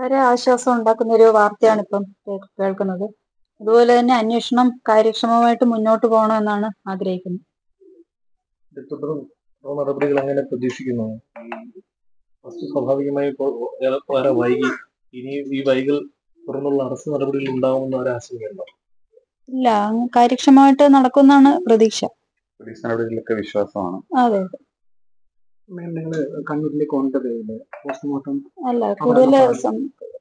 വളരെ ആശ്വാസം ഉണ്ടാക്കുന്ന ഒരു വാർത്തയാണ് ഇപ്പം കേ- കേൾക്കുന്നത് അതുപോലെ തന്നെ അന്വേഷണം കാര്യക്ഷമമായിട്ട് മുന്നോട്ട് പോകണമെന്നാണ് ആഗ്രഹിക്കുന്നത് ഇത് തുടർ തുടർ നടപടികൾ അങ്ങനെ പ്രതീക്ഷിക്കുന്നു ഫസ്റ്റ് സ്വാഭാവികമായി ഇപ്പോൾ ഏറെ വളരെ വൈകി ഇനി ഈ വൈകൽ തുടർന്നുള്ള അറസ്റ്റ് നടപടികൾ ഉണ്ടാകുമെന്ന ഒരു ആശങ്കയുണ്ടോ ഇല്ല അങ്ങ് കാര്യക്ഷമമായിട്ട് നടക്കുമെന്നാണ് പ്രതീക്ഷ പോലീസ് നടപടികളിലൊക്കെ വിശ്വാസമാണ് അതെ നിങ്ങൾ കണ്ണൂരിലെ കോൺഗ്രസ് പോസ്റ്റ്മോർട്ടം അല്ല കൂടുതൽ സം-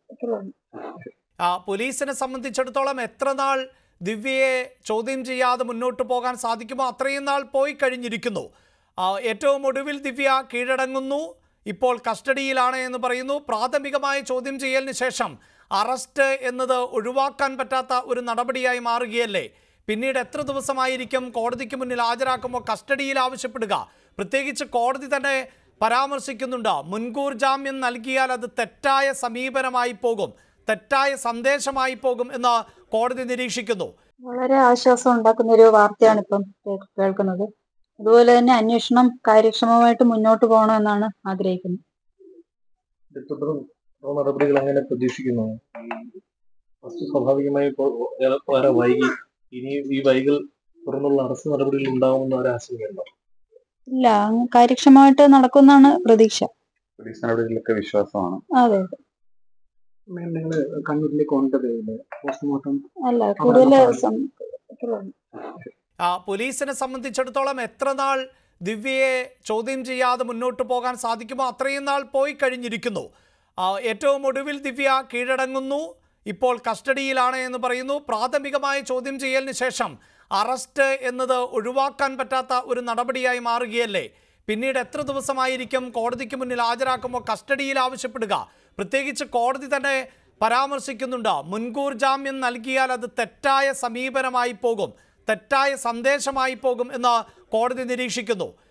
ആ, പോലീസിനെ സംബന്ധിച്ചിടത്തോളം എത്ര നാൾ ദിവ്യയെ ചോദ്യം ചെയ്യാതെ മുന്നോട്ട് പോകാൻ സാധിക്കുമോ അത്രയും നാൾ പോയി കഴിഞ്ഞിരിക്കുന്നു ആ, ഏറ്റവും ഒടുവിൽ ദിവ്യ കീഴടങ്ങുന്നു ഇപ്പോൾ കസ്റ്റഡിയിലാണ് എന്ന് പറയുന്നു പ്രാഥമികമായ ചോദ്യം ചെയ്യലിന് ശേഷം അറസ്റ്റ് എന്നത് ഒഴിവാക്കാൻ പറ്റാത്ത ഒരു നടപടിയായി മാറുകയല്ലേ പിന്നീട് എത്ര ദിവസമായിരിക്കും കോടതിക്ക് മുന്നിൽ ഹാജരാക്കുമ്പോൾ കസ്റ്റഡിയിൽ ആവശ്യപ്പെടുക പ്രത്യേകിച്ച് കോടതി തന്നെ പരാമർശിക്കുന്നുണ്ട് മുൻകൂർ ജാമ്യം നൽകിയാൽ അത് തെറ്റായ സമീപനമായി പോകും തെറ്റായ സന്ദേശമായി പോകും എന്ന് കോടതി നിരീക്ഷിക്കുന്നു വളരെ ആശ്വാസം ഉണ്ടാക്കുന്ന ഒരു വാർത്തയാണ് ഇപ്പം കേ- കേൾക്കുന്നത് അതുപോലെ തന്നെ അന്വേഷണം കാര്യക്ഷമമായിട്ട് മുന്നോട്ട് പോകണമെന്നാണ് ആഗ്രഹിക്കുന്നത് ഇത് തുടർ തുടർ നടപടികൾ അങ്ങനെ പ്രതീക്ഷിക്കുന്നു ഫസ്റ്റ് സ്വാഭാവികമായി ഇപ്പോൾ ഏറെ വളരെ വൈകി ഇനി ഈ വൈകൽ തുടർന്നുള്ള അറസ്റ്റ് നടപടികൾ ഉണ്ടാകുമെന്ന ഒരു ആശങ്കയുണ്ടോ ഇല്ല അങ്ങ് കാര്യക്ഷമമായിട്ട് നടക്കുമെന്നാണ് പ്രതീക്ഷ പോലീസ് നടപടികളിലൊക്കെ വിശ്വാസമാണ് അതെ നിങ്ങൾ കണ്ണൂരിലെ കോൺഗ്രസ് പോസ്റ്റ്മോർട്ടം അല്ല കൂടുതൽ സം- ആ, പോലീസിനെ സംബന്ധിച്ചിടത്തോളം എത്ര നാൾ ദിവ്യയെ ചോദ്യം ചെയ്യാതെ മുന്നോട്ട് പോകാൻ സാധിക്കുമോ അത്രയും നാൾ പോയി കഴിഞ്ഞിരിക്കുന്നു ആ, ഏറ്റവും ഒടുവിൽ ദിവ്യ കീഴടങ്ങുന്നു ഇപ്പോൾ കസ്റ്റഡിയിലാണ് എന്ന് പറയുന്നു പ്രാഥമികമായ ചോദ്യം ചെയ്യലിന് ശേഷം അറസ്റ്റ് എന്നത് ഒഴിവാക്കാൻ പറ്റാത്ത ഒരു നടപടിയായി മാറുകയല്ലേ പിന്നീട് എത്ര ദിവസമായിരിക്കും കോടതിക്ക് മുന്നിൽ ഹാജരാക്കുമ്പോൾ കസ്റ്റഡിയിൽ ആവശ്യപ്പെടുക പ്രത്യേകിച്ച് കോടതി തന്നെ പരാമർശിക്കുന്നുണ്ട് മുൻകൂർ ജാമ്യം നൽകിയാൽ അത് തെറ്റായ സമീപനമായി പോകും തെറ്റായ സന്ദേശമായി പോകും എന്ന് കോടതി നിരീക്ഷിക്കുന്നു